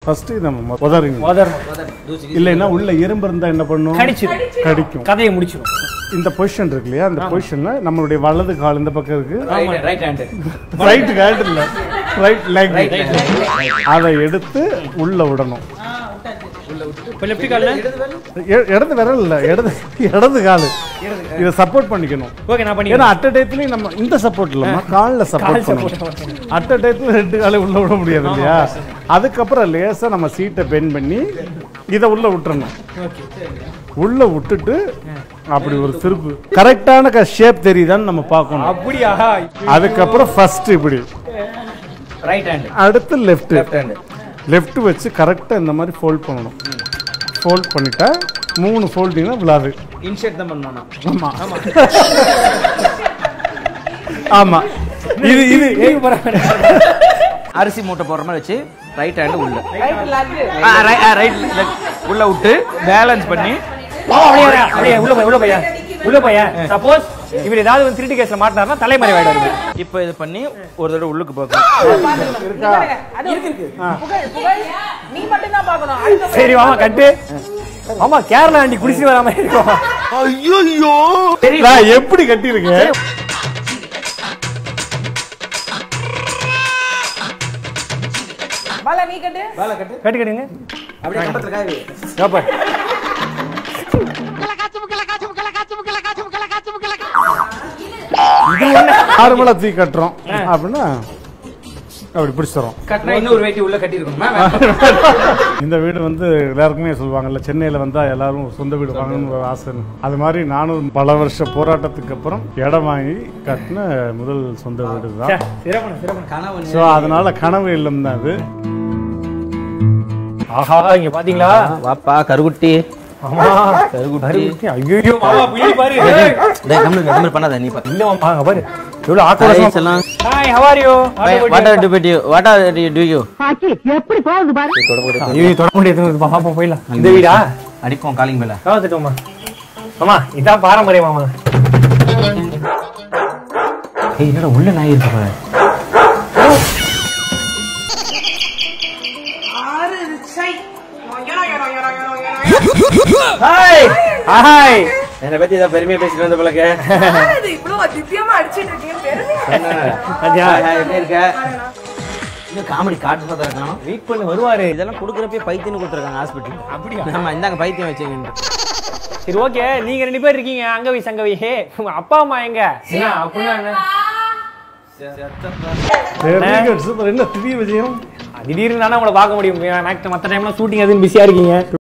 First நம்ம உதறிங்க உதறணும் இல்லைன்னா உள்ள எறும்பு இருந்தா என்ன பண்ணும் கடிச்சிடும் கடிக்கும் கதையை முடிச்சிடும் இந்த பொசிஷன் இருக்கு இல்லையா அந்த பொசிஷன்ல நம்மளுடைய வலது கால் இந்த பக்கம் இருக்கு ரைட் ஹேண்ட் ரைட் ஹேண்ட் இல்ல ரைட் லெக் அதை எடுத்து உள்ள விடணும் இப்போ லெஃப்ட் காலில் எ- இடது விரல் இல்ல இடது இடது கால் இதை சப்போர்ட் பண்ணிக்கணும் ஓகே நான் பண்ணி ஏன்னா அட் டயத்துலயும் நம்ம இந்த சப்போர்ட் இல்லம்மா கால்ல சப்போர்ட் பண்ணணும் அட் டயத்துல ரெண்டு காலை உள்ள விட முடியாது இல்லையா அதுக்கப்புறம் லேசா நம்ம சீட்டை பெண்ட் பண்ணி இதை உள்ள விட்டுறணும் உள்ள விட்டுட்டு அப்படி ஒரு திருப்பு கரெக்டான ஷேப் தெரியுதான்னு நம்ம பார்க்கணும் அப்படியா அதுக்கப்புறம் ஃபர்ஸ்ட் இப்படி ரைட் ஹேண்ட் அடுத்து லெஃப்ட் லெஃப்ட் ஹேண்ட் லெஃப்ட் வச்சு கரெக்டாக இந்த மாதிரி ஃபோல்ட் பண்ணணும் ஃபோல்ட் பண்ணிட்டா மூணு ஃபோல்டிங்னா விழாது இன்ஷர்ட் தான் பண்ணணும் ஆமா ஆமா இது இது அரிசி மூட்டை போடுற மாதிரி வச்சு ரைட் ஹேண்ட் உள்ள ரைட் உள்ள விட்டு பேலன்ஸ் பண்ணி அப்படியே அப்படியே உள்ள போய் உள்ள பையன் உள்ள பையன் சப்போஸ் இவர் ஏதாவது வந்து திருட்டு கேஸ்ல மாட்டினாருன்னா தலைமறை ஆயிடுவாரு இப்போ இது பண்ணி ஒரு தடவை உள்ளுக்கு பார்க்கணும் இருக்கா புகழ் புகழ் நீ மட்டும் தான் பார்க்கணும் அடுத்த சரி மாமா கட்டு ஆமா கேரளா ஆண்டி குடிச்சு வராம இருக்கும் நான் எப்படி கட்டியிருக்கேன் பாலா நீ கட்டு கட்டு கட்டுங்க அப்படியே கம்பத்துல காய் வை. கேப்ப நார்மலா தூக்கி கட்டுறோம் அப்படின்னா அப்படி பிடிச்சிடும் கட்டினா இன்னொரு வேட்டி உள்ள கட்டியிருக்கணுமா இந்த வீடு வந்து எல்லாருக்குமே சொல்லுவாங்கல்ல சென்னையில வந்தா எல்லாரும் சொந்த வீடு வாங்கணும்னு ஒரு ஆசைன்னு அது மாதிரி நானும் பல வருஷ போராட்டத்துக்கு அப்புறம் இடம் வாங்கி கட்டின முதல் சொந்த வீடு தான் சிறப்பு சிறப்பு கனவு ஸோ அதனால கனவு இல்லம் தான் அது ஆஹா இங்க பாத்தீங்களா வாப்பா கருகுட்டி ஆமா கருகுட்டி ஐயோ மாமா புயல் பாரு டேய், கம்முனு இந்த மாதிரி பண்ணாத நீ பாரு இல்ல மாமா அங்க பாரு எவ்வளவு Guys ஆக்ரோஷமா எல்லாம் hi how are you what are do do what are do you ஐயோ தொட முடியாது பாப்பா போயிடலாம் இந்த வீடா அடிப்போம் காலிங் மேல காத்துட்டோமா மாமா இதான் பாரம்பரியம் மாமா ஏய் என்னடா உள்ள நாய் இருக்கு பாரு ஆறு சை ஹாய் ஹாய் என்னை பத்தி ஏதாவது பெருமையா பேசிட்டு வந்த போலக்க இது இவ்வளவு திவ்யமா அடிச்சிட்டு இருக்கீங்க பெருமையா அஜா எப்படி இருக்க இந்த காமெடி காட்டு பார்த்தா காணும் வெயிட் பண்ணு வருவாரு இதெல்லாம் கொடுக்குறப்பே பைத்தியம் கொடுத்துருக்காங்க ஹாஸ்பிட்டல் அப்படியா நம்ம இந்தாங்க பைத்தியம் வச்சுங்க சரி ஓகே நீங்க ரெண்டு பேர் இருக்கீங்க அங்கவி சங்கவி ஹே உங்க அப்பா அம்மா எங்க என்ன அப்படின்னா என்ன Very good, super. என்ன திடீர் விஜயம் திடீர்னு தானே உங்களை பார்க்க முடியும் மற்ற டைம்ல ஷூட்டிங் எதுவும் பிஸியா இருக்கீங்க